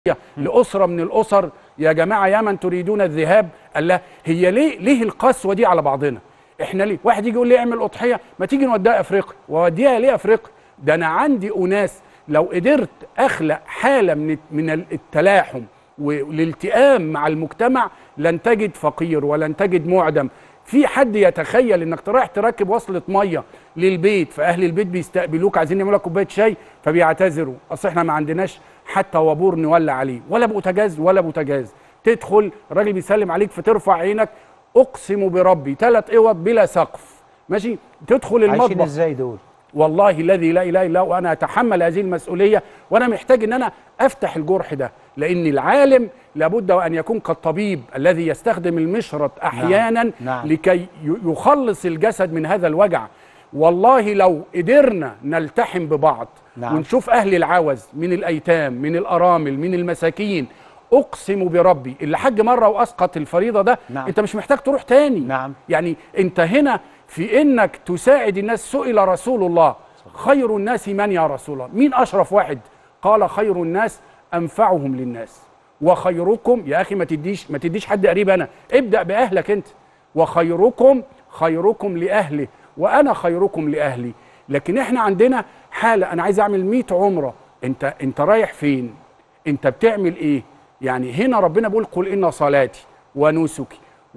لاسره من الاسر يا جماعه يا من تريدون الذهاب قال لا هي ليه ليه القسوه دي على بعضنا احنا ليه واحد يجي يقول لي اعمل اضحيه ما تيجي نوديها افريقيا واوديها ليه افريقيا ده انا عندي اناس لو قدرت اخلق حاله من من التلاحم والالتئام مع المجتمع لن تجد فقير ولن تجد معدم في حد يتخيل انك رايح تركب وصله ميه للبيت فاهل البيت بيستقبلوك عايزين يعملوا لك كوبايه شاي فبيعتذروا اصل احنا ما عندناش حتى وابور نولع عليه ولا بوتاجاز ولا بوتاجاز تدخل الراجل بيسلم عليك فترفع عينك اقسم بربي ثلاث اوض بلا سقف ماشي تدخل عايشين المطبخ ازاي دول والله الذي لا اله الا هو وانا اتحمل هذه المسؤوليه وانا محتاج ان انا افتح الجرح ده لان العالم لابد وان يكون كالطبيب الذي يستخدم المشرط احيانا نعم. لكي ي- يخلص الجسد من هذا الوجع والله لو قدرنا نلتحم ببعض نعم. ونشوف اهل العوز من الايتام من الارامل من المساكين اقسم بربي اللي حج مره واسقط الفريضه ده نعم. انت مش محتاج تروح تاني نعم. يعني انت هنا في انك تساعد الناس سئل رسول الله خير الناس من يا رسول الله مين اشرف واحد قال خير الناس انفعهم للناس وخيركم يا اخي ما تديش ما تديش حد قريب انا ابدا باهلك انت وخيركم خيركم لاهله وانا خيركم لاهلي لكن احنا عندنا حاله انا عايز اعمل 100 عمره انت انت رايح فين انت بتعمل ايه يعني هنا ربنا بيقول قل ان صلاتي ونسكي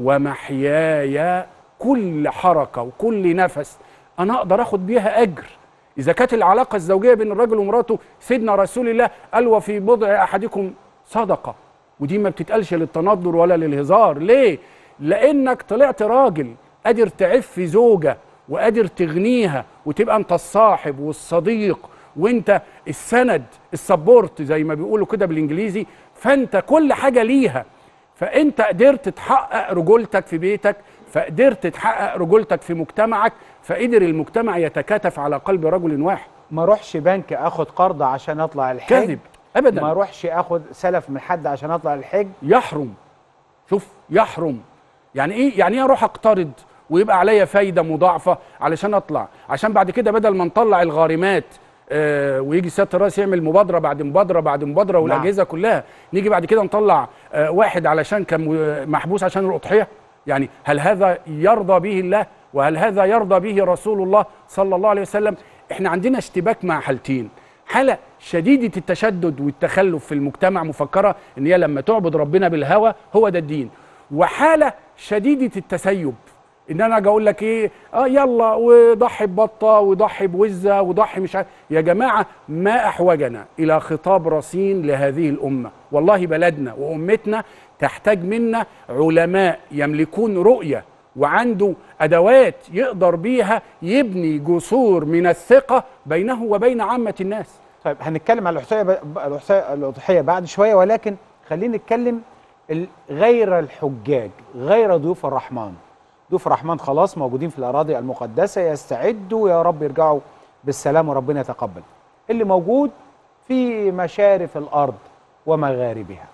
ومحياي كل حركه وكل نفس انا اقدر اخد بيها اجر اذا كانت العلاقه الزوجيه بين الرجل ومراته سيدنا رسول الله قال وفي بضع احدكم صدقه ودي ما بتتقالش للتندر ولا للهزار ليه لانك طلعت راجل قادر تعف زوجه وقادر تغنيها وتبقى انت الصاحب والصديق وانت السند السبورت زي ما بيقولوا كده بالانجليزي فانت كل حاجه ليها فانت قدرت تحقق رجولتك في بيتك فقدرت تحقق رجولتك في مجتمعك فقدر المجتمع يتكاتف على قلب رجل واحد ما اروحش بنك اخد قرض عشان اطلع الحج كذب ابدا ما اروحش اخد سلف من حد عشان اطلع الحج يحرم شوف يحرم يعني ايه يعني ايه اروح اقترض ويبقى عليا فايده مضاعفه علشان اطلع عشان بعد كده بدل ما نطلع الغارمات آه ويجي سياده الرئيس يعمل مبادره بعد مبادره بعد مبادره والاجهزه كلها نيجي بعد كده نطلع آه واحد علشان كان م- محبوس عشان الاضحيه يعني هل هذا يرضى به الله وهل هذا يرضى به رسول الله صلى الله عليه وسلم احنا عندنا اشتباك مع حالتين حالة شديدة التشدد والتخلف في المجتمع مفكرة ان هي لما تعبد ربنا بالهوى هو ده الدين وحالة شديدة التسيب ان انا اجي اقول لك ايه اه يلا وضحي ببطه وضحي بوزه وضحي مش عارف يا جماعه ما احوجنا الى خطاب رصين لهذه الامه والله بلدنا وامتنا تحتاج منا علماء يملكون رؤيه وعنده ادوات يقدر بيها يبني جسور من الثقه بينه وبين عامه الناس طيب هنتكلم على الأضحية ب- الأضحية الأضحية بعد شوية ولكن خلينا نتكلم ال- غير الحجاج غير ضيوف الرحمن ضيوف الرحمن خلاص موجودين في الأراضي المقدسة يستعدوا يا رب يرجعوا بالسلام وربنا يتقبل اللي موجود في مشارف الأرض ومغاربها